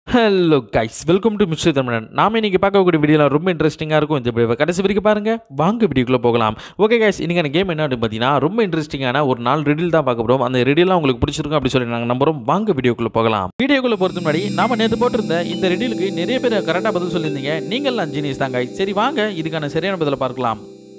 Hello guys welcome to mister Tamizhan நாம இன்னைக்கு பார்க்கக்கூடிய வீடியோலாம் ரொம்ப இன்ட்ரெஸ்டிங்காக இருக்கும் இந்த வீடியோவை கடைசி வரைக்கும் பாருங்க வாங்க வீடியோக்குள்ளே போகலாம் ஓகே கைஸ் இன்னைக்கான கேம் என்ன அப்படின்னு பார்த்தீங்கன்னா ரொம்ப இன்ட்ரெஸ்டிங்கான ஒரு நாள் ரெடில் தான் பார்க்க போகிறோம் அந்த ரெடிலாம் உங்களுக்கு பிடிச்சிருக்கும் அப்படி சொல்லி நாங்கள் நம்புறோம் வாங்க வீடியோக்குள்ளே போகலாம் வீடியோக்குள்ளே போகிறது முன்னாடி நாம நேற்று போட்டிருந்த இந்த ரெடிலுக்கு நிறைய பேர் கரெக்டாக பதில் சொல்லியிருந்தீங்க நீங்கள்லாம் ஜீனியஸ் தான் guys. சரி வாங்க இதுக்கான சரியான பதிலை பார்க்கலாம்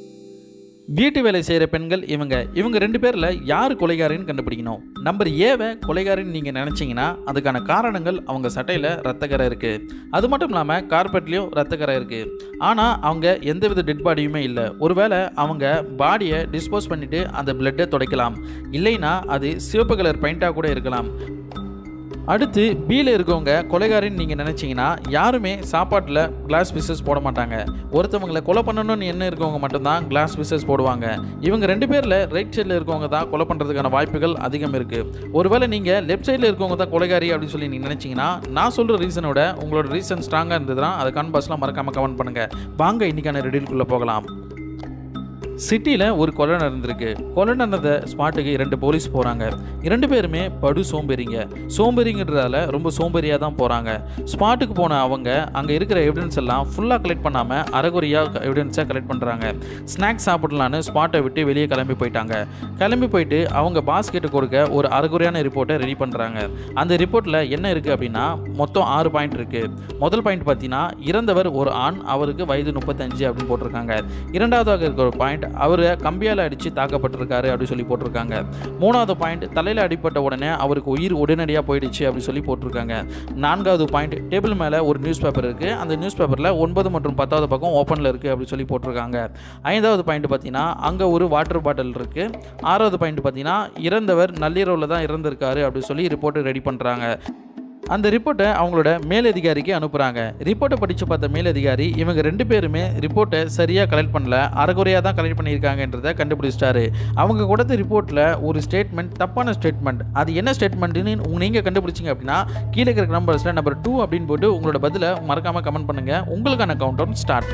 வீட்டு வேலை செய்கிற பெண்கள் இவங்க இவங்க ரெண்டு பேரில் யார் கொலைகாரின்னு கண்டுபிடிக்கணும் நம்பர் ஏவை கொலைகாரின்னு நீங்கள் நினச்சிங்கன்னா அதுக்கான காரணங்கள் அவங்க சட்டையில் ரத்தக்கரை இருக்குது அது மட்டும் இல்லாமல் கார்பெட்லேயும் ரத்தக்கரை இருக்குது ஆனால் அவங்க எந்தவித டெட் பாடியுமே இல்லை ஒருவேளை அவங்க பாடியை டிஸ்போஸ் பண்ணிவிட்டு அந்த பிளட்டை துடைக்கலாம் இல்லைன்னா அது சிவப்பு கலர் பெயிண்டாக கூட இருக்கலாம் அடுத்து பியில் இருக்கவங்க கொலைகாரின்னு நீங்கள் நினச்சிங்கன்னா யாருமே சாப்பாட்டில் கிளாஸ் பீசஸ் போட மாட்டாங்க ஒருத்தவங்களை கொலை பண்ணணும்னு என்ன இருக்கவங்க மட்டும்தான் கிளாஸ் பீசஸ் போடுவாங்க இவங்க ரெண்டு பேரில் ரைட் சைடில் இருக்கவங்க தான் கொலை பண்ணுறதுக்கான வாய்ப்புகள் அதிகம் இருக்குது ஒருவேளை நீங்கள் லெஃப்ட் சைடில் இருக்கவங்க தான் கொலைகாரி அப்படின்னு சொல்லி நீங்கள் நினச்சிங்கன்னா நான் சொல்கிற ரீசனோட உங்களோட ரீசன் ஸ்ட்ராங்காக இருந்ததுன்னா அதை கான்பாஸ்லாம் மறக்காமல் கமெண்ட் பண்ணுங்கள் வாங்க இன்றைக்கான ரெடிலுக்குள்ளே போகலாம் சிட்டியில் ஒரு கொலை நடந்திருக்கு கொலை நடந்த ஸ்பாட்டுக்கு இரண்டு போலீஸ் போகிறாங்க இரண்டு பேருமே படு சோம்பேறிங்க சோம்பேறிங்கிறதால ரொம்ப சோம்பேறியாக தான் போகிறாங்க ஸ்பாட்டுக்கு போன அவங்க அங்கே இருக்கிற எவிடன்ஸ் எல்லாம் ஃபுல்லாக கலெக்ட் பண்ணாமல் அரைகுறையாக எவிடன்ஸை கலெக்ட் பண்ணுறாங்க ஸ்நாக்ஸ் சாப்பிடலான்னு ஸ்பாட்டை விட்டு வெளியே கிளம்பி போயிட்டாங்க கிளம்பி போயிட்டு அவங்க பாஸ் கிட்ட கொடுக்க ஒரு அரைகுறையான ரிப்போர்ட்டை ரெடி பண்ணுறாங்க அந்த ரிப்போர்ட்டில் என்ன இருக்குது அப்படின்னா மொத்தம் ஆறு பாயிண்ட் இருக்குது முதல் பாயிண்ட் பார்த்தீங்கன்னா இறந்தவர் ஒரு ஆண் அவருக்கு வயது முப்பத்தஞ்சு அப்படின்னு போட்டிருக்காங்க இரண்டாவதாக இருக்கிற ஒரு பாயிண்ட் அவர் கம்பியால் அடித்து தாக்கப்பட்டிருக்காரு அப்படின்னு சொல்லி போட்டிருக்காங்க மூணாவது பாயிண்ட் தலையில் அடிப்பட்ட உடனே அவருக்கு உயிர் உடனடியாக போயிடுச்சு அப்படின்னு சொல்லி போட்டிருக்காங்க நான்காவது பாயிண்ட் டேபிள் மேலே ஒரு நியூஸ் பேப்பர் இருக்குது அந்த நியூஸ் பேப்பரில் ஒன்பது மற்றும் பத்தாவது பக்கம் ஓப்பனில் இருக்குது அப்படின்னு சொல்லி போட்டிருக்காங்க ஐந்தாவது பாயிண்ட் பார்த்தீங்கன்னா அங்கே ஒரு வாட்டர் பாட்டில் இருக்குது ஆறாவது பாயிண்ட் பார்த்தீங்கன்னா இறந்தவர் நள்ளிரவில் தான் இறந்திருக்காரு அப்படின்னு சொல்லி ரிப்போர்ட்டு ரெடி பண்ணுறாங்க அந்த ரிப்போர்ட்டை அவங்களோட மேலதிகாரிக்கு அனுப்புகிறாங்க ரிப்போர்ட்டை படித்து பார்த்த மேலதிகாரி இவங்க ரெண்டு பேருமே ரிப்போர்ட்டை சரியாக கலெக்ட் பண்ணல அரைகுறையாக தான் கலெக்ட் பண்ணியிருக்காங்கன்றதை கண்டுபிடிச்சிட்டாரு அவங்க கொடுத்த ரிப்போர்ட்டில் ஒரு ஸ்டேட்மெண்ட் தப்பான ஸ்டேட்மெண்ட் அது என்ன ஸ்டேட்மெண்ட்டுன்னு நீங்கள் கண்டுபிடிச்சிங்க அப்படின்னா கீழே இருக்கிற நம்பர்ஸில் நம்பர் டூ அப்படின்னு போட்டு உங்களோட பதிலை மறக்காமல் கமெண்ட் பண்ணுங்கள் உங்களுக்கான கவுண்ட் டவுன் ஸ்டார்ட்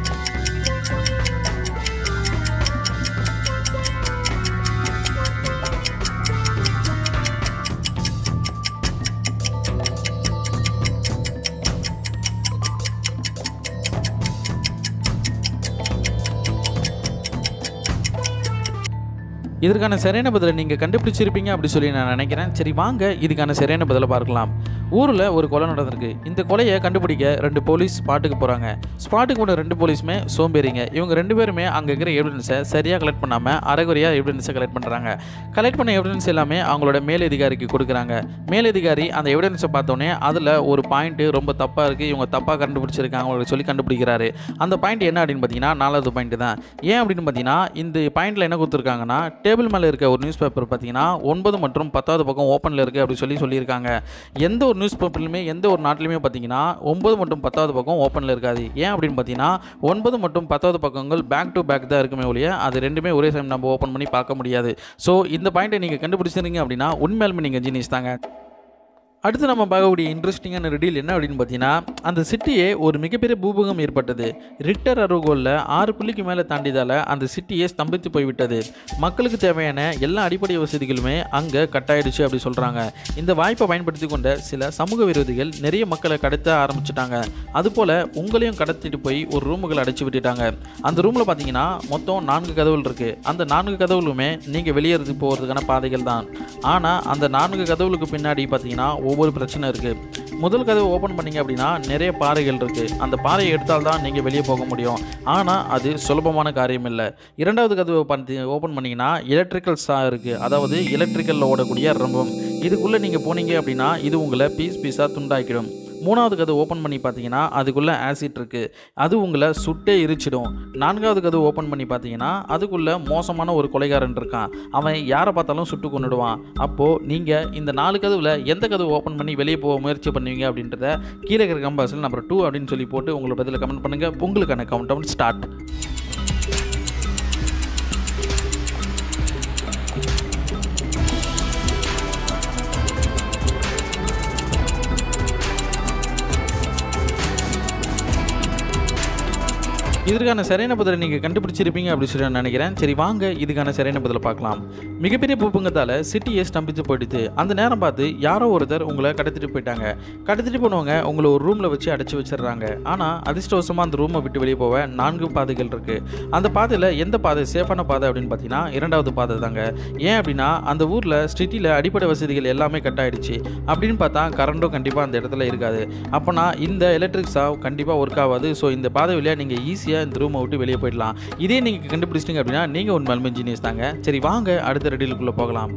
இதற்கான சரியான பதிலை நீங்கள் கண்டுபிடிச்சிருப்பீங்க அப்படி சொல்லி நான் நினைக்கிறேன் சரி வாங்க இதுக்கான சரியான பதிலை பார்க்கலாம் ஊரில் ஒரு கொலை நடந்திருக்கு இந்த கொலையை கண்டுபிடிக்க ரெண்டு போலீஸ் ஸ்பாட்டுக்கு போகிறாங்க ஸ்பாட்டுக்கு போன ரெண்டு போலீஸுமே சோம்பேறிங்க இவங்க ரெண்டு பேருமே அங்கே இருக்கிற எவிடன்ஸை சரியாக கலெக்ட் பண்ணாமல் அரைகுறையாக எவிடன்ஸை கலெக்ட் பண்ணுறாங்க கலெக்ட் பண்ண எவிடன்ஸ் எல்லாமே அவங்களோட மேலதிகாரிக்கு கொடுக்குறாங்க மேலதிகாரி அந்த எவிடன்ஸை பார்த்தோன்னே அதில் ஒரு பாயிண்ட்டு ரொம்ப தப்பாக இருக்குது இவங்க தப்பாக கண்டுபிடிச்சிருக்காங்க அவங்களுக்கு சொல்லி கண்டுபிடிக்கிறாரு அந்த பாயிண்ட் என்ன அப்படின்னு பார்த்தீங்கன்னா நாலாவது பாயிண்ட் தான் ஏன் அப்படின்னு பார்த்தீங்கன்னா இந்த பாயிண்டில் என்ன கொடுத்துருக்காங்கன்னா டேபிள் மேலே இருக்க ஒரு நியூஸ் பேப்பர் பார்த்தீங்கன்னா ஒன்பது மற்றும் பத்தாவது பக்கம் ஓப்பனில் இருக்குது அப்படி சொல்லி சொல்லியிருக்காங்க எந்த ஒரு நியூஸ் பேப்பர்லையுமே எந்த ஒரு நாட்டிலையுமே பார்த்தீங்கன்னா ஒன்பது மற்றும் பத்தாவது பக்கம் ஓப்பனில் இருக்காது ஏன் அப்படின்னு பார்த்தீங்கன்னா ஒன்பது மற்றும் பத்தாவது பக்கங்கள் பேக் டு பேக் தான் இருக்குமே ஒழிய அது ரெண்டுமே ஒரே டைம் நம்ம ஓப்பன் பண்ணி பார்க்க முடியாது ஸோ இந்த பாயிண்ட்டை நீங்கள் கண்டுபிடிச்சிருந்தீங்க அப்படின்னா உண்மையாலுமே நீங்கள் ஜீனியஸ் தாங்க அடுத்து நம்ம பார்க்கக்கூடிய இன்ட்ரெஸ்டிங்கான ரெடியில் என்ன அப்படின்னு பார்த்தீங்கன்னா அந்த சிட்டியே ஒரு மிகப்பெரிய பூபகம் ஏற்பட்டது ரிக்டர் அருகோலில் ஆறு புள்ளிக்கு மேலே தாண்டியதால் அந்த சிட்டியே ஸ்தம்பித்து போய்விட்டது மக்களுக்கு தேவையான எல்லா அடிப்படை வசதிகளுமே அங்கே கட்டாயிடுச்சு அப்படி சொல்கிறாங்க இந்த வாய்ப்பை பயன்படுத்தி கொண்ட சில சமூக விரோதிகள் நிறைய மக்களை கடத்த ஆரம்பிச்சிட்டாங்க அதுபோல் உங்களையும் கடத்திட்டு போய் ஒரு ரூமுகளை அடைச்சி விட்டுட்டாங்க அந்த ரூமில் பார்த்தீங்கன்னா மொத்தம் நான்கு கதவுகள் இருக்குது அந்த நான்கு கதவுகளுமே நீங்கள் வெளியேறது போகிறதுக்கான பாதைகள் தான் ஆனால் அந்த நான்கு கதவுகளுக்கு பின்னாடி பார்த்தீங்கன்னா ஒவ்வொரு பிரச்சனை இருக்குது முதல் கதவை ஓப்பன் பண்ணீங்க அப்படின்னா நிறைய பாறைகள் இருக்குது அந்த பாறையை எடுத்தால் தான் நீங்கள் வெளியே போக முடியும் ஆனால் அது சுலபமான காரியம் இல்லை இரண்டாவது கதவை பண்ணி ஓப்பன் பண்ணிங்கன்னா எலக்ட்ரிக்கல் சா இருக்குது அதாவது எலக்ட்ரிக்கலில் ஓடக்கூடிய ரம்பம் இதுக்குள்ளே நீங்கள் போனீங்க அப்படின்னா இது உங்களை பீஸ் பீஸாக துண்டாக்கிடும் மூணாவது கதவு ஓப்பன் பண்ணி பார்த்தீங்கன்னா அதுக்குள்ளே ஆசிட் இருக்குது அது உங்களை சுட்டே எரிச்சிடும் நான்காவது கதவு ஓப்பன் பண்ணி பார்த்தீங்கன்னா அதுக்குள்ளே மோசமான ஒரு கொலைகாரன் இருக்கான் அவன் யாரை பார்த்தாலும் சுட்டு கொண்டுடுவான் அப்போது நீங்கள் இந்த நாலு கதவில் எந்த கதவு ஓப்பன் பண்ணி வெளியே போக முயற்சி பண்ணுவீங்க அப்படின்றத கீழே இருக்கிற கம்பாஸில் நம்பர் டூ அப்படின்னு சொல்லி போட்டு உங்களோட பதில் கமெண்ட் பண்ணுங்கள் உங்களுக்கான கவுண்ட் டவுன் ஸ்டார்ட் இதற்கான சரியான பதிலை நீங்கள் கண்டுபிடிச்சிருப்பீங்க அப்படின்னு சொல்லி நான் நினைக்கிறேன் சரி வாங்க இதுக்கான சரியான பதிலை பார்க்கலாம் மிகப்பெரிய பூப்பங்கத்தால் சிட்டியை ஸ்தம்பிச்சு போயிடுது அந்த நேரம் பார்த்து யாரோ ஒருத்தர் உங்களை கடத்திட்டு போயிட்டாங்க கடத்திட்டு போனவங்க உங்களை ஒரு ரூமில் வச்சு அடைச்சி வச்சிடுறாங்க ஆனால் அதிர்ஷ்டவசமாக அந்த ரூமை விட்டு வெளியே போக நான்கு பாதைகள் இருக்குது அந்த பாதையில் எந்த பாதை சேஃபான பாதை அப்படின்னு பார்த்தீங்கன்னா இரண்டாவது பாதை தாங்க ஏன் அப்படின்னா அந்த ஊரில் சிட்டியில் அடிப்படை வசதிகள் எல்லாமே கட் ஆயிடுச்சு அப்படின்னு பார்த்தா கரண்ட்டும் கண்டிப்பாக அந்த இடத்துல இருக்காது அப்போனா இந்த எலக்ட்ரிக் ஸ்டாவ் கண்டிப்பாக ஒர்க் ஆகாது ஸோ இந்த பாதை வழியாக நீங்கள் ஈஸியாக இந்த ரூமை விட்டு வெளியே போயிடலாம் இதே நீங்கள் கண்டுபிடிச்சிட்டிங்க அப்படின்னா நீங்கள் உண்மை இன்ஜினியர்ஸ் தாங்க சரி வாங்க அடுத்த ரெடிலுக்குள்ளே போகலாம்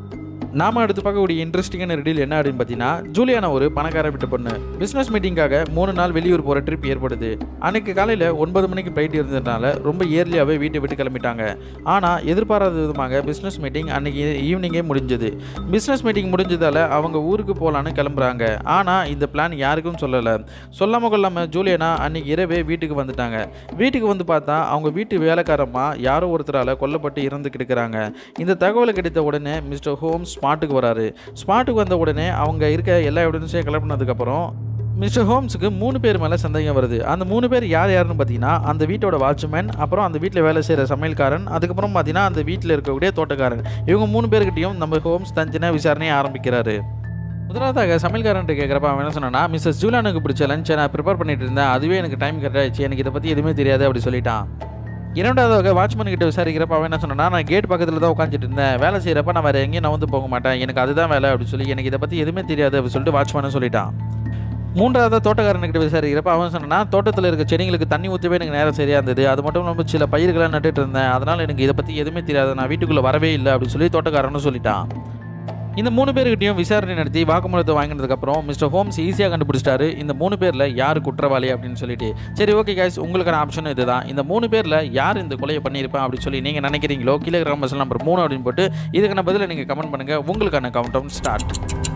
நாம அடுத்து பார்க்கக்கூடிய இன்ட்ரெஸ்டிங்கான ரெடில் என்ன அப்படின்னு பார்த்தீங்கன்னா ஜூலியானா ஒரு பணக்கார விட்டு பொண்ணு பிஸ்னஸ் மீட்டிங்காக மூணு நாள் வெளியூர் போகிற ட்ரிப் ஏற்படுது அன்னைக்கு காலையில் ஒன்பது மணிக்கு ஃப்ளைட் இருந்ததுனால ரொம்ப இயர்லியாகவே வீட்டை விட்டு கிளம்பிட்டாங்க ஆனால் எதிர்பாராத விதமாக பிஸ்னஸ் மீட்டிங் அன்னைக்கு ஈவினிங்கே முடிஞ்சது பிஸ்னஸ் மீட்டிங் முடிஞ்சதால் அவங்க ஊருக்கு போகலான்னு கிளம்புறாங்க ஆனால் இந்த பிளான் யாருக்கும் சொல்லலை சொல்லாமல் கொள்ளாமல் ஜூலியானா அன்னைக்கு இரவே வீட்டுக்கு வந்துட்டாங்க வீட்டுக்கு வந்து பார்த்தா அவங்க வீட்டு வேலைக்காரம்மா யாரோ ஒருத்தரால் கொல்லப்பட்டு இறந்து கிடக்குறாங்க இந்த தகவல் கிடைத்த உடனே மிஸ்டர் ஹோம்ஸ் ஸ்பாட்டுக்கு வராரு ஸ்பாட்டுக்கு வந்த உடனே அவங்க இருக்க எல்லா எவிடன்ஸையும் கலெக்ட் பண்ணதுக்கப்புறம் மிஸ்டர் ஹோம்ஸுக்கு மூணு பேர் மேலே சந்தேகம் வருது அந்த மூணு பேர் யார் யாருன்னு பார்த்தீங்கன்னா அந்த வீட்டோட வாட்ச்மேன் அப்புறம் அந்த வீட்டில் வேலை செய்கிற சமையல்காரன் அதுக்கப்புறம் பார்த்தீங்கன்னா அந்த வீட்டில் இருக்கக்கூடிய தோட்டக்காரன் இவங்க மூணு பேர்கிட்டையும் நம்ம ஹோம்ஸ் தஞ்சின விசாரணையை ஆரம்பிக்கிறாரு முதலாவதாக சமையல்காரன்ட்டு கேட்குறப்ப அவன் என்ன சொன்னான்னா மிஸ்ஸஸ் ஜூலானுக்கு பிடிச்ச லஞ்சை நான் ப்ரிப்பேர் பண்ணிட்டு இருந்தேன் அதுவே எனக்கு டைம் கரெக்ட் ஆயிடுச்சு எனக்கு இதை பற்றி எதுவுமே தெரியாது அப்படி சொல்லிட்டான் இரண்டாவதாக வாட்ச்மேன் கிட்ட விசாரிக்கிறப்ப அவன் என்ன சொன்னா நான் கேட் பக்கத்தில் தான் உட்காந்துட்டு இருந்தேன் வேலை செய்கிறப்ப நான் வேறு எங்கேயும் நான் வந்து போக மாட்டேன் எனக்கு அதுதான் வேலை அப்படின்னு சொல்லி எனக்கு இதை பற்றி எதுவுமே தெரியாது அப்படின்னு சொல்லிட்டு வாட்ச்மேனு சொல்லிட்டான் மூன்றாவது தோட்டக்காரன்கிட்ட விசாரிக்கிறப்ப அவன் சொன்னா தோட்டத்தில் இருக்க செடிங்களுக்கு தண்ணி ஊற்றவே எனக்கு நேரம் சரியாக இருந்தது அது மட்டும் இல்லாமல் சில பயிர்களை நட்டுட்டு இருந்தேன் அதனால் எனக்கு இதை பற்றி எதுவுமே தெரியாது நான் வீட்டுக்குள்ளே வரவே இல்லை அப்படின்னு சொல்லி தோட்டக்காரன்னு சொல்லிட்டான் இந்த மூணு பேர்கிட்டையும் விசாரணை நடத்தி வாக்குமூலத்தை வாங்கினதுக்கப்புறம் மிஸ்டர் ஹோம்ஸ் ஈஸியாக கண்டுபிடிச்சிட்டாரு இந்த மூணு பேரில் யார் குற்றவாளி அப்படின்னு சொல்லிட்டு சரி ஓகே guys உங்களுக்கான ஆப்ஷன் இதுதான் இந்த மூணு பேரில் யார் இந்த கொலையை பண்ணியிருப்பேன் அப்படின்னு சொல்லி நீங்கள் நினைக்கிறீங்களோ கீழே கிராம நம்பர் மூணு அப்படின்னு போட்டு இதுக்கான பதிலை நீங்கள் கமெண்ட் பண்ணுங்கள் உங்களுக்கான கவுண்ட் டவுன் ஸ்டார்ட்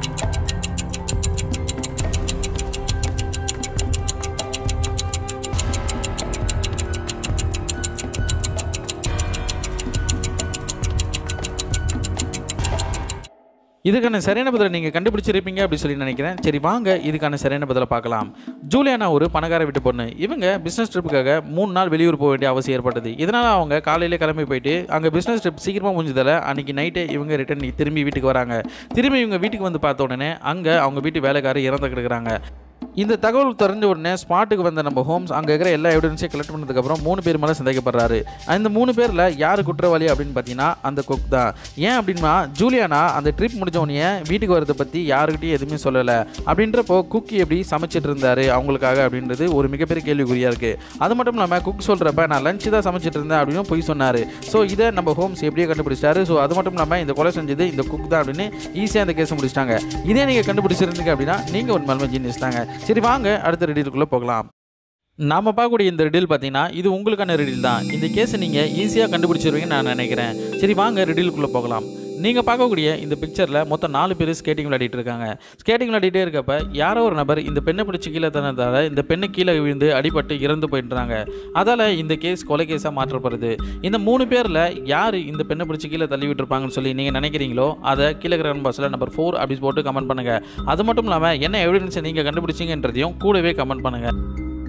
இதுக்கான சரியான பதிலை நீங்கள் கண்டுபிடிச்சிருப்பீங்க அப்படி சொல்லி நினைக்கிறேன் சரி வாங்க இதுக்கான சரியான பதிலை பார்க்கலாம் ஜூலியானா ஒரு பணக்கார வீட்டு பொண்ணு இவங்க பிஸ்னஸ் ட்ரிப்புக்காக மூணு நாள் வெளியூர் போக வேண்டிய அவசியம் ஏற்பட்டது இதனால் அவங்க காலையிலே கிளம்பி போயிட்டு அங்கே பிஸ்னஸ் ட்ரிப் சீக்கிரமாக முடிஞ்சதால் அன்றைக்கி நைட்டே இவங்க ரிட்டர்ன் திரும்பி வீட்டுக்கு வராங்க திரும்பி இவங்க வீட்டுக்கு வந்து பார்த்த உடனே அங்கே அவங்க வீட்டு வேலைக்காரர் இறந்து கிடக்குறாங்க இந்த தகவல் தெரிஞ்ச உடனே ஸ்பாட்டுக்கு வந்த நம்ம ஹோம்ஸ் அங்கே இருக்கிற எல்லா எவிடன்ஸையும் கலெக்ட் பண்ணதுக்கப்புறம் மூணு பேர் மேலே சந்தேகப்படுறாரு அந்த மூணு பேரில் யார் குற்றவாளி அப்படின்னு பார்த்தீங்கன்னா அந்த குக் தான் ஏன் அப்படின்னா ஜூலியானா அந்த ட்ரிப் முடிஞ்ச உடனே வீட்டுக்கு வரதை பற்றி யாருக்கிட்டையும் எதுவுமே சொல்லலை அப்படின்றப்போ குக் எப்படி சமைச்சிட்டு இருந்தாரு அவங்களுக்காக அப்படின்றது ஒரு மிகப்பெரிய கேள்விக்குறியாக இருக்குது அது மட்டும் இல்லாமல் குக் சொல்கிறப்ப நான் லஞ்சு தான் சமைச்சிட்டு இருந்தேன் அப்படின்னு போய் சொன்னார் ஸோ இதை நம்ம ஹோம்ஸ் எப்படியே கண்டுபிடிச்சிட்டாரு ஸோ அது மட்டும் இல்லாமல் இந்த கொலை செஞ்சது இந்த குக் தான் அப்படின்னு ஈஸியாக அந்த கேஸை முடிச்சிட்டாங்க இதே நீங்கள் கண்டுபிடிச்சிருந்தீங்க அப்படின்னா நீங்கள் ஒரு மல்ம ஜீனியஸ் தாங்க சரி வாங்க அடுத்த ரெடிலுக்குள்ளே போகலாம் நாம பார்க்கக்கூடிய இந்த ரெடில் பார்த்தீங்கன்னா இது உங்களுக்கான ரெடில் தான் இந்த கேஸை நீங்கள் ஈஸியாக கண்டுபிடிச்சிருவீங்கன்னு நான் நினைக்கிறேன் சரி வாங்க ரெடிலுக்குள்ளே போகலாம் நீங்கள் பார்க்கக்கூடிய இந்த பிக்சரில் மொத்தம் நாலு பேர் ஸ்கேட்டிங் விளையாடிட்டு இருக்காங்க ஸ்கேட்டிங் விளையாடிட்டே இருக்கப்ப யாரோ ஒரு நபர் இந்த பெண்ணை பிடிச்சி கீழே தனதால் இந்த பெண்ணு கீழே விழுந்து அடிபட்டு இறந்து போயிட்டுறாங்க அதால் இந்த கேஸ் கொலை கேஸாக மாற்றப்படுது இந்த மூணு பேரில் யார் இந்த பெண்ணை பிடிச்சி கீழே தள்ளி விட்டுருப்பாங்கன்னு சொல்லி நீங்கள் நினைக்கிறீங்களோ அதை கீழே கிரகன் பாஸில் நம்பர் ஃபோர் அப்படி போட்டு கமெண்ட் பண்ணுங்கள் அது மட்டும் இல்லாமல் என்ன எவிடன்ஸை நீங்கள் கண்டுபிடிச்சிங்கன்றதையும் கூடவே கமெண்ட் பண்ணுங்கள்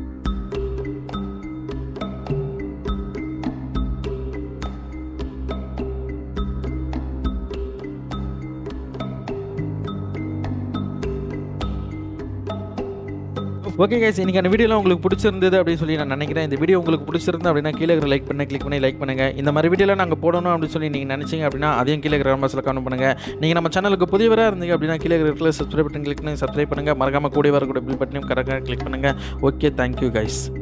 ஓகே கைஸ் இன்னைக்கான வீடியோலாம் உங்களுக்கு பிடிச்சிருந்தது அப்படின்னு சொல்லி நான் நினைக்கிறேன் இந்த வீடியோ உங்களுக்கு பிடிச்சிருந்து அப்படின்னா கீழே இருக்கிற லைக் பண்ண கிளிக் பண்ணி லைக் பண்ணுங்க இந்த மாதிரி வீடியோலாம் நாங்கள் போடணும் அப்படின்னு சொல்லி நீங்கள் நினைச்சீங்க அப்படின்னா அதையும் கீழே இருக்கிற மாசில் கமெண்ட் பண்ணுங்க நீங்கள் நம்ம சேனலுக்கு புதியவராக இருந்தீங்க அப்படின்னா கீழே இருக்கிற சப்ஸ்கிரைப் பட்டன் கிளிக் பண்ணி சப்ஸ்கிரைப் பண்ணுங்க மறக்காம கூட வரக்கூடிய பில் பட்டனையும் கரெக்டாக கிளிக் பண்ணுங்க ஓகே தேங்க்யூ கைஸ்